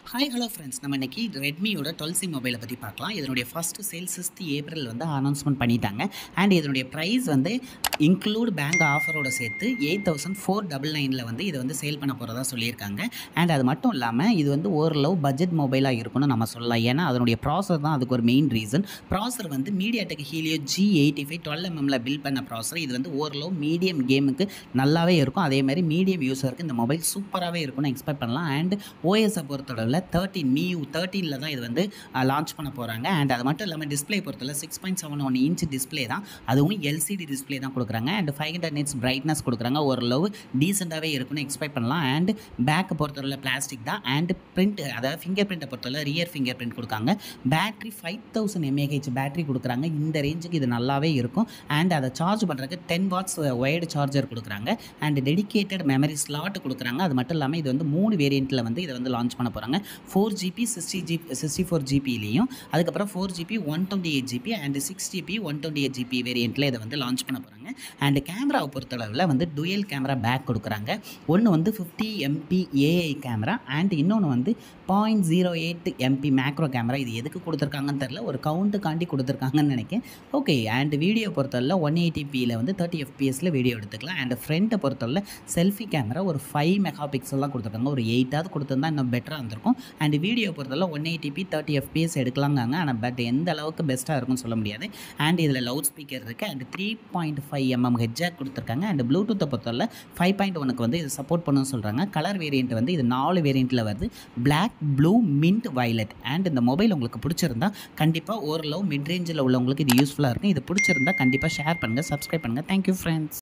hi hello friends நம்ம இன்னைக்கு ரெட்மியோட twelve C மொபைலை பற்றி பார்க்கலாம் இதனுடைய ஃபஸ்ட்டு சேல் சிக்ஸ்த் ஏப்ரல் வந்து அனௌன்ஸ்மெண்ட் பண்ணிட்டாங்க அண்ட் இதனுடைய ப்ரைஸ் வந்து இன்க்ளூட் பேங்க் ஆஃபரோட சேர்த்து எயிட் தௌசண்ட் ஃபோர் டபுள் நைனில் வந்து இதை வந்து சேல் பண்ண போகிறதா சொல்லியிருக்காங்க அண்ட் அது மட்டும் இல்லாமல் இது வந்து ஓரளவு பட்ஜெட் மொபைலாக இருக்கும்னு நம்ம சொல்லலாம் ஏன்னா அதனுடைய ப்ராசர் தான் அதுக்கு ஒரு மெயின் ரீசன் ப்ராசர் வந்து MediaTek Helio G eighty five twelve எம்எம்ல பில் பண்ண ப்ராசர் இது வந்து ஓரளவு மீடியம் கேமுக்கு நல்லாவே இருக்கும் அதே மாதிரி மீடியம் யூஸருக்கு இந்த மொபைல் சூப்பராகவே இருக்கும்னு எக்ஸ்பெக்ட் பண்ணலாம் அண்ட் ஓஎஸை பொறுத்தளவில் தேர்ட்டின் மியூ தேர்ட்டீனில் தான் இது வந்து லான்ச் பண்ண போகிறாங்க அண்ட் அது மட்டும் இல்லாமல் டிஸ்பிளே பொறுத்தவரை six point seven one inch display தான் அதுவும் எல்சிடி டிஸ்பிளே தான் கொடுக்குறாங்க and five hundred nits brightness கொடுக்குறாங்க ஓரளவு டீசெண்டாகவே இருக்கும்னு எக்ஸ்பெக்ட் பண்ணலாம் அண்ட் பேக்கை பொறுத்தவரை பிளாஸ்டிக் தான் அண்ட் பிரிண்ட் அதாவது ஃபிங்கர் பிரிண்ட்டை பொறுத்தவரை ரியர் ஃபிங்கர் பிரிண்ட் கொடுக்காங்க battery five thousand mAh battery கொடுக்குறாங்க இந்த ரேஞ்சுக்கு இது நல்லாவே இருக்கும் அண்ட் அதை சார்ஜ் பண்ணுறதுக்கு டென் வாட்ஸ் ஒயர்டு சார்ஜர் கொடுக்குறாங்க அண்ட் டெடிகேட்டட் மெமரி ஸ்லாட் கொடுக்குறாங்க அது மட்டும் இல்லாமல் இது வந்து மூணு வேரியண்ட்டில் வந்து இதை வந்து லான்ச் பண்ண போகிறாங்க four GB sixty GB sixty four ஜிபிலையும் அதுக்கப்புறம் four GB one twenty eight GB and six GB one twenty eight GB வேரியண்ட்டில் இதை வந்து லான்ச் பண்ண போகிறாங்க அண்ட் கேமராவை பொறுத்தளவில் வந்து டுயல் கேமரா பேக் கொடுக்குறாங்க ஒன்று வந்து fifty MP AI camera and இன்னொன்று வந்து point zero eight MP macro camera இது எதுக்கு கொடுத்துருக்காங்கன்னு தெரில ஒரு கவுண்ட்டுக்காண்டி கொடுத்துருக்காங்கன்னு நினைக்கிறேன் ஓகே அண்ட் வீடியோ பொறுத்தவரை ஒன் எயிட்டிபியில் வந்து தேர்ட்டி எஃபிஎஸில் வீடியோ எடுத்துக்கலாம் அண்ட் ஃப்ரண்ட்டை பொறுத்தவரை செல்ஃபி கேமரா ஒரு ஃபைவ் மெகா பிக்சல்லாம் கொடுத்துருக்காங்க ஒரு எயிட்டாவது கொடுத்துருந்தா இன்னும் பெட்டராக இருந்திருக்கும் அண்ட் வீடியோ பொறுத்தவரை ஒன் எயிட்டிபி தேர்ட்டி எஃபிஎஸ் எடுக்கலாங்காங்க ஆனால் பட் எந்த அளவுக்கு பெஸ்ட்டாக இருக்கும்னு சொல்ல முடியாது அண்ட் இதில் லவுட் ஸ்பீக்கர் இருக்குது and three point five MM head jack கொடுத்துருக்காங்க அண்ட் ப்ளூடூத்தை பொறுத்தவரை ஃபைவ் பாயிண்ட் ஒனுக்கு வந்து இது சப்போர்ட் பண்ணணும்னு சொல்கிறாங்க கலர் வேரியண்ட் வந்து இது நாலு வேரியண்ட்டில் வருது black blue mint violet and இந்த மொபைல் உங்களுக்கு பிடிச்சிருந்தா கண்டிப்பாக ஓரளவு மிட் ரேஞ்சில் உள்ளவங்களுக்கு இது யூஸ்ஃபுல்லாக இருக்கும் இது பிடிச்சிருந்தா கண்டிப்பாக ஷேர் பண்ணுங்கள் சப்ஸ்கிரைப் பண்ணுங்கள் தேங்க்யூ ஃப்ரெண்ட்ஸ்